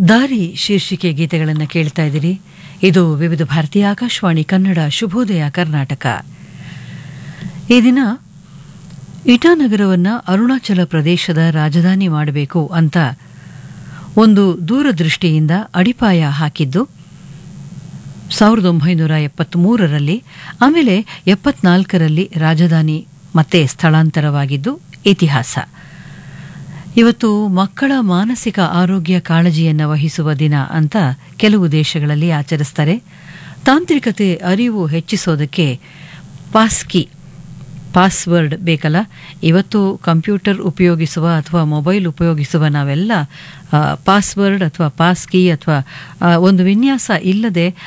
ದಾರಿ ಶೀರ್ಷಿಕೆ ಗೀತೆಗಳನ್ನು ಕೇಳ್ತಾ ಇದ್ದೀರಿ ಇದು ವಿವಿಧ ಭಾರತೀಯ ಆಕಾಶವಾಣಿ ಕನ್ನಡ ಶುಭೋದಯ ಕರ್ನಾಟಕ ಈ ದಿನ ಇಟಾನಗರವನ್ನು ಅರುಣಾಚಲ ಪ್ರದೇಶದ ರಾಜಧಾನಿ ಮಾಡಬೇಕು ಅಂತ ಒಂದು ದೂರದೃಷ್ಟಿಯಿಂದ ಅಡಿಪಾಯ ಹಾಕಿದ್ದು ಸಾವಿರದ ಒಂಬೈನೂರ ಎಪ್ಪತ್ತ್ಮೂರರಲ್ಲಿ ಆಮೇಲೆ ಎಪ್ಪತ್ನಾಲ್ಕರಲ್ಲಿ ರಾಜಧಾನಿ ಮತ್ತೆ ಸ್ಥಳಾಂತರವಾಗಿದ್ದು ಇತಿಹಾಸ ಇವತ್ತು ಮಕ್ಕಳ ಮಾನಸಿಕ ಆರೋಗ್ಯ ಕಾಳಜಿಯನ್ನು ವಹಿಸುವ ದಿನ ಅಂತ ಕೆಲವು ದೇಶಗಳಲ್ಲಿ ಆಚರಿಸ್ತಾರೆ ತಾಂತ್ರಿಕತೆ ಅರಿವು ಹೆಚ್ಚಿಸೋದಕ್ಕೆ ಪಾಸ್ಕಿ ಪಾಸ್ವರ್ಡ್ ಬೇಕಲ್ಲ ಇವತ್ತು ಕಂಪ್ಯೂಟರ್ ಉಪಯೋಗಿಸುವ ಅಥವಾ ಮೊಬೈಲ್ ಉಪಯೋಗಿಸುವ ನಾವೆಲ್ಲ ಪಾಸ್ವರ್ಡ್ ಅಥವಾ ಪಾಸ್ ಕೀ ಅಥವಾ ಒಂದು ವಿನ್ಯಾಸ ಇಲ್ಲದೆ